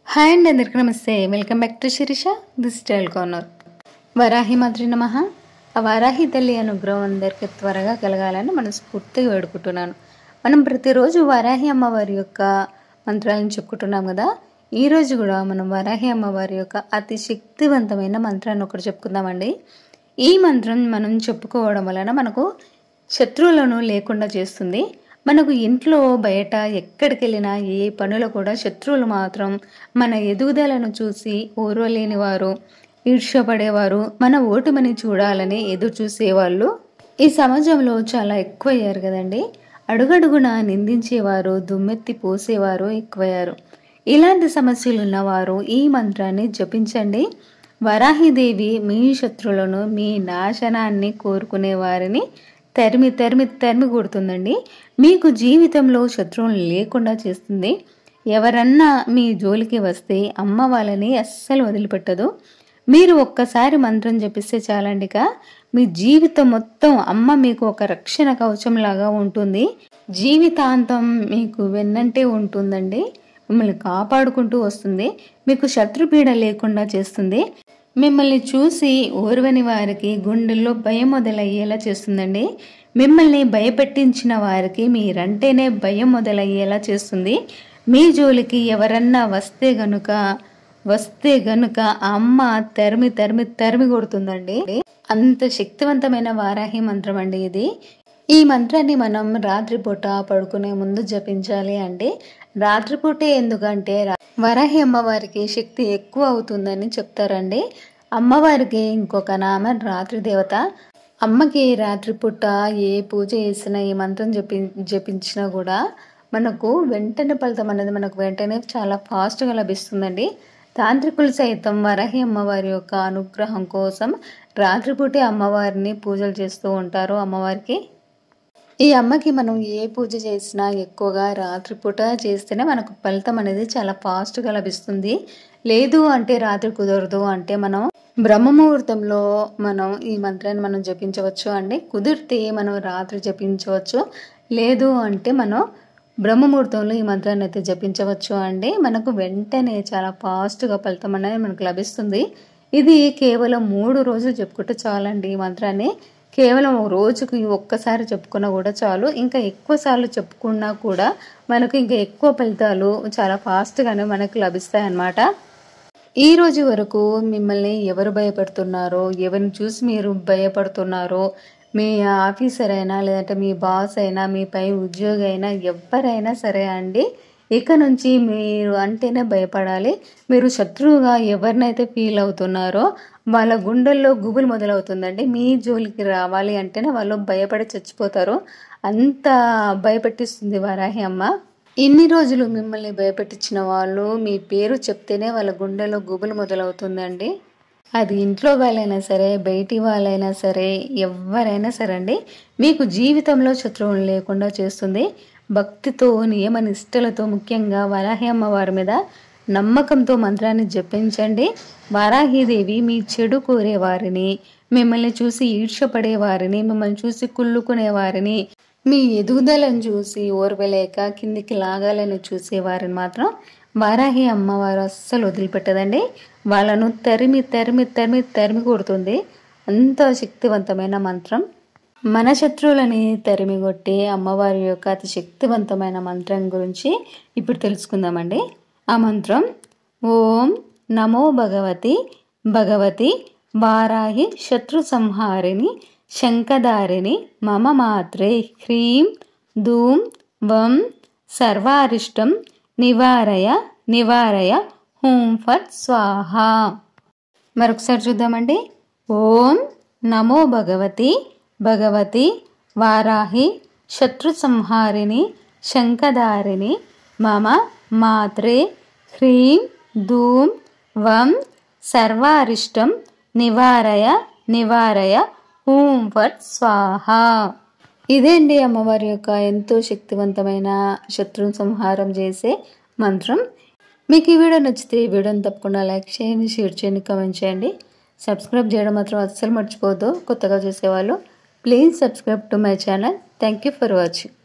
hi అండి అందరికీ నమస్తే welcome back to Sirisha digital corner Varahi మాద్రి నమ ఆ వరాహి తల్లి అనుగ్రహం అందరికీ త్వరగా కలగాలని మనస్ఫూర్తిగా వేడుకుంటున్నాను మనం ప్రతిరోజు వరాహి అమ్మవారి యొక్క మంత్రాలను చెప్పుకుంటున్నాం కదా ఈ రోజు కూడా మనం వరాహి అమ్మవారి యొక్క అతి శక్తివంతమైన మంత్రాన్ని ఒకటి చెప్పుకుందామండి ఈ మంత్రం మనం చెప్పుకోవడం వలన మనకు శత్రువులను లేకుండా చేస్తుంది మనకు ఇంట్లో బయట ఎక్కడికి వెళ్ళినా ఏ పనులు కూడా శత్రువులు మాత్రం మన ఎదుగుదలను చూసి ఓర్వలేని వారు ఈర్ష్యపడేవారు మన ఓటమిని చూడాలని ఎదురు చూసేవాళ్ళు ఈ సమాజంలో చాలా ఎక్కువ అయ్యారు కదండి అడుగడుగున నిందించేవారు దుమ్మెత్తి పోసేవారు ఎక్కువయ్యారు ఇలాంటి సమస్యలు ఉన్నవారు ఈ మంత్రాన్ని జపించండి వరాహిదేవి మీ శత్రువులను మీ నాశనాన్ని కోరుకునే వారిని తరిమి తరిమి తరిమి కొడుతుందండి మీకు జీవితంలో శత్రువులు లేకుండా చేస్తుంది ఎవరన్నా మీ జోలికి వస్తే అమ్మ వాళ్ళని అస్సలు వదిలిపెట్టదు మీరు ఒక్కసారి మంత్రం జపిస్తే చాలండిక మీ జీవితం మొత్తం అమ్మ మీకు ఒక రక్షణ కవచంలాగా ఉంటుంది జీవితాంతం మీకు వెన్నంటే ఉంటుందండి మిమ్మల్ని కాపాడుకుంటూ వస్తుంది మీకు శత్రుపీడ లేకుండా చేస్తుంది మిమ్మల్ని చూసి ఓర్వని వారికి గుండెల్లో భయం మొదలయ్యేలా చేస్తుందండి మిమ్మల్ని భయపెట్టించిన వారికి మీరంటేనే భయం మొదలయ్యేలా చేస్తుంది మీ జోలికి ఎవరన్నా వస్తే గనుక వస్తే గనుక అమ్మ తరిమి తరిమి తరిమి కొడుతుందండి అంత శక్తివంతమైన వారాహి మంత్రం అండి ఇది ఈ మంత్రాన్ని మనం రాత్రిపూట పడుకునే ముందు జపించాలి అంటే రాత్రిపూటే ఎందుకంటే వరాహి అమ్మవారికి శక్తి ఎక్కువ అవుతుందని చెప్తారండి అమ్మవారికి ఇంకొక నామ రాత్రి దేవత అమ్మకి రాత్రిపూట ఏ పూజ చేసినా ఈ మంత్రం జపి జపించినా కూడా మనకు వెంటనే ఫలితం అనేది మనకు వెంటనే చాలా ఫాస్ట్గా లభిస్తుందండి తాంత్రికులు సైతం వరహి అమ్మవారి యొక్క అనుగ్రహం కోసం రాత్రిపూటే అమ్మవారిని పూజలు చేస్తూ ఉంటారు అమ్మవారికి ఈ అమ్మకి మనం ఏ పూజ చేసినా ఎక్కువగా రాత్రిపూట చేస్తేనే మనకు ఫలితం అనేది చాలా ఫాస్ట్గా లభిస్తుంది లేదు అంటే రాత్రి కుదరదు అంటే మనం బ్రహ్మముహూర్తంలో మనం ఈ మంత్రాన్ని మనం జపించవచ్చు అండి కుదిరితే మనం రాత్రి జపించవచ్చు లేదు అంటే మనం బ్రహ్మముహూర్తంలో ఈ మంత్రాన్ని అయితే జపించవచ్చు అండి మనకు వెంటనే చాలా ఫాస్ట్గా ఫలితం అనేది మనకు లభిస్తుంది ఇది కేవలం మూడు రోజులు చెప్పుకుంటే చాలండి ఈ మంత్రాన్ని కేవలం రోజుకి ఒక్కసారి చెప్పుకున్నా కూడా చాలు ఇంకా ఎక్కువ సార్లు చెప్పుకున్నా కూడా మనకు ఇంకా ఎక్కువ ఫలితాలు చాలా ఫాస్ట్గానే మనకు లభిస్తాయి అన్నమాట ఈ రోజు వరకు మిమ్మల్ని ఎవరు భయపడుతున్నారో ఎవరిని చూసి మీరు భయపడుతున్నారో మీ ఆఫీసర్ అయినా లేదంటే మీ బాస్ అయినా మీ పై ఉద్యోగి అయినా ఎవరైనా సరే అండి ఇక నుంచి మీరు అంటేనే భయపడాలి మీరు శత్రువుగా ఎవరినైతే ఫీల్ అవుతున్నారో వాళ్ళ గుండెల్లో గుబులు మొదలవుతుందండి మీ జోలికి రావాలి అంటేనే వాళ్ళు భయపడి చచ్చిపోతారు అంత భయపెట్టిస్తుంది వారాహి అమ్మ ఇన్ని రోజులు మిమ్మల్ని భయపెట్టించిన వాళ్ళు మీ పేరు చెప్తేనే వాళ్ళ గుండెలో గుబులు మొదలవుతుందండి అది ఇంట్లో వాళ్ళైనా సరే బయటి వాళ్ళైనా సరే ఎవరైనా సరే అండి మీకు జీవితంలో శత్రువులు లేకుండా చేస్తుంది భక్తితో నియమ నిష్టలతో ముఖ్యంగా వరాహి అమ్మవారి మీద నమ్మకంతో మంత్రాన్ని జపించండి వారాహిదేవి మీ చెడు కోరే వారిని మిమ్మల్ని చూసి ఈర్షపడే వారిని మిమ్మల్ని చూసి కుళ్ళుకునే వారిని మీ ఎదుగుదలను చూసి ఓర్వలేక కిందికి లాగాలని చూసే వారిని మాత్రం వారాహి అమ్మవారు అస్సలు వదిలిపెట్టదండి వాళ్ళను తరిమి తరిమి తరిమి తరిమి కొడుతుంది అంత శక్తివంతమైన మంత్రం మన శత్రువులని తరిమి కొట్టి అమ్మవారి యొక్క అతి శక్తివంతమైన మంత్రం గురించి ఇప్పుడు తెలుసుకుందామండి ఆ మంత్రం ఓం నమో భగవతి భగవతి వారాహి శత్రు సంహారిణి శంఖదారిణి మమ మాత్రే హ్రీం ధూం వం సర్వారిష్టం నివారయ నివారయ హూం ఫట్ స్వాహ మరొకసారి చూద్దామండి ఓం నమో భగవతి భగవతి వారాహి శత్రు సంహారిణి శంఖదారిణి మమ మాత్రే హ్రీం ధూం వం సర్వారిష్టం నివారయ నివారయ హూం ఫట్ స్వాహ ఇదే అండి అమ్మవారి యొక్క ఎంతో శక్తివంతమైన శత్రు సంహారం చేసే మంత్రం మీకు ఈ వీడియో నచ్చితే ఈ వీడియోని తప్పకుండా లైక్ చేయండి షేర్ చేయండి కామెంట్ చేయండి సబ్స్క్రైబ్ చేయడం మాత్రం అస్సలు మర్చిపోవద్దు కొత్తగా చూసేవాళ్ళు please subscribe to my channel thank you for watching